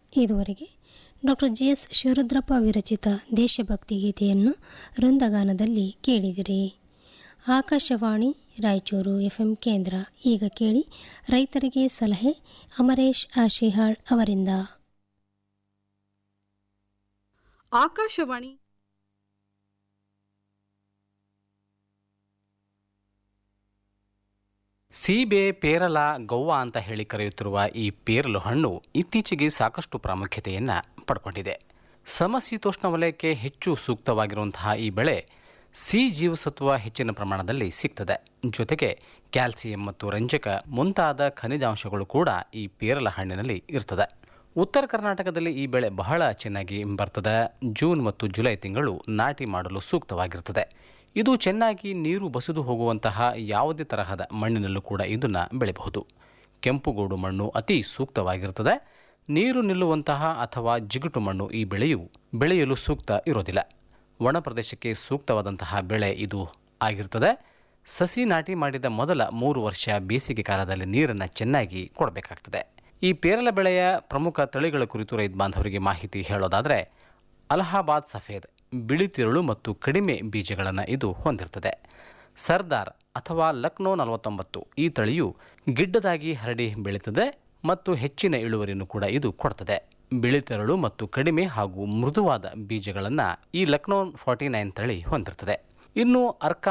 ಇದುವರೆಗೆ doctor G S Shivarudrappa ವಿರಚಿತ ದೇಶಭಕ್ತಿ ಗೀತೆಯನ್ನು ವೃಂದಗಾನದಲ್ಲಿ ಕೇಳಿದಿರಿ ಆಕಾಶವಾಣಿ ರಾಯಚೂರು ಎಫ್ಎಂ ಕೇಂದ್ರ ಈಗ ಕೇಳಿ ರೈತರಿಗೆ ಸಲಹೆ ಅಮರೇಶ್ ಆಶಿಹಾಳ್ ಅವರಿಂದ ಆಕಾಶವಾಣಿ ಸೀಬೆ ಪೇರಲ ಗೌವ ಅಂತ ಹೇಳಿ ಕರೆಯುತ್ತಿರುವ ಈ ಪೇರಲು ಹಣ್ಣು ಇತ್ತೀಚೆಗೆ ಸಾಕಷ್ಟು ಪ್ರಾಮುಖ್ಯತೆಯನ್ನು ಪಡ್ಕೊಂಡಿದೆ ಸಮಶೀತೋಷ್ಣ ವಲಯಕ್ಕೆ ಹೆಚ್ಚು ಸೂಕ್ತವಾಗಿರುವಂತಹ ಈ ಬೆಳೆ ಸಿ ಜೀವಸತ್ವ ಹೆಚ್ಚಿನ ಪ್ರಮಾಣದಲ್ಲಿ ಸಿಗ್ತದೆ ಜೊತೆಗೆ ಕ್ಯಾಲ್ಸಿಯಂ ಮತ್ತು ರಂಜಕ ಮುಂತಾದ ಖನಿಜಾಂಶಗಳು ಕೂಡ ಈ ಪೇರಲ ಹಣ್ಣಿನಲ್ಲಿ ಇರ್ತದೆ ಉತ್ತರ ಕರ್ನಾಟಕದಲ್ಲಿ ಈ ಬೆಳೆ ಬಹಳ ಚೆನ್ನಾಗಿ ಬರ್ತದೆ ಜೂನ್ ಮತ್ತು ಜುಲೈ ತಿಂಗಳು ನಾಟಿ ಮಾಡಲು ಸೂಕ್ತವಾಗಿರ್ತದೆ ಇದು ಚೆನ್ನಾಗಿ ನೀರು ಬಸಿದು ಹೋಗುವಂತಹ ಯಾವುದೇ ತರಹದ ಮಣ್ಣಿನಲ್ಲೂ ಕೂಡ ಇದನ್ನು ಬೆಳೆಯಬಹುದು ಕೆಂಪುಗೋಡು ಮಣ್ಣು ಅತಿ ಸೂಕ್ತವಾಗಿರುತ್ತದೆ ನೀರು ನಿಲ್ಲುವಂತಹ ಅಥವಾ ಜಿಗುಟು ಮಣ್ಣು ಈ ಬೆಳೆಯು ಬೆಳೆಯಲು ಸೂಕ್ತ ಇರೋದಿಲ್ಲ ಒಣ ಪ್ರದೇಶಕ್ಕೆ ಸೂಕ್ತವಾದಂತಹ ಬೆಳೆ ಇದು ಆಗಿರ್ತದೆ ಸಸಿ ನಾಟಿ ಮಾಡಿದ ಮೊದಲ ಮೂರು ವರ್ಷ ಬೇಸಿಗೆ ಕಾಲದಲ್ಲಿ ನೀರನ್ನು ಚೆನ್ನಾಗಿ ಕೊಡಬೇಕಾಗ್ತದೆ ಈ ಪೇರಲ ಬೆಳೆಯ ಪ್ರಮುಖ ತಳಿಗಳ ಕುರಿತು ರೈತ ಬಾಂಧವರಿಗೆ ಮಾಹಿತಿ ಹೇಳೋದಾದರೆ ಅಲಹಾಬಾದ್ ಸಫೇದ್ ಬಿಳಿ ತಿರುಳು ಮತ್ತು ಕಡಿಮೆ ಬೀಜಗಳನ್ನು ಇದು ಹೊಂದಿರ್ತದೆ ಸರ್ದಾರ್ ಅಥವಾ ಲಕ್ನೋ ನಲವತ್ತೊಂಬತ್ತು ಈ ತಳಿಯು ಗಿಡ್ಡದಾಗಿ ಹರಡಿ ಬೆಳೀತದೆ ಮತ್ತು ಹೆಚ್ಚಿನ ಇಳುವರಿಯನ್ನು ಕೂಡ ಇದು ಕೊಡ್ತದೆ ಬಿಳಿ ತೆರಳು ಮತ್ತು ಕಡಿಮೆ ಹಾಗೂ ಮೃದುವಾದ ಬೀಜಗಳನ್ನು ಈ ಲಕ್ನೋ ಫಾರ್ಟಿ ನೈನ್ ತಳಿ ಹೊಂದಿರ್ತದೆ ಇನ್ನು ಅರ್ಕಾ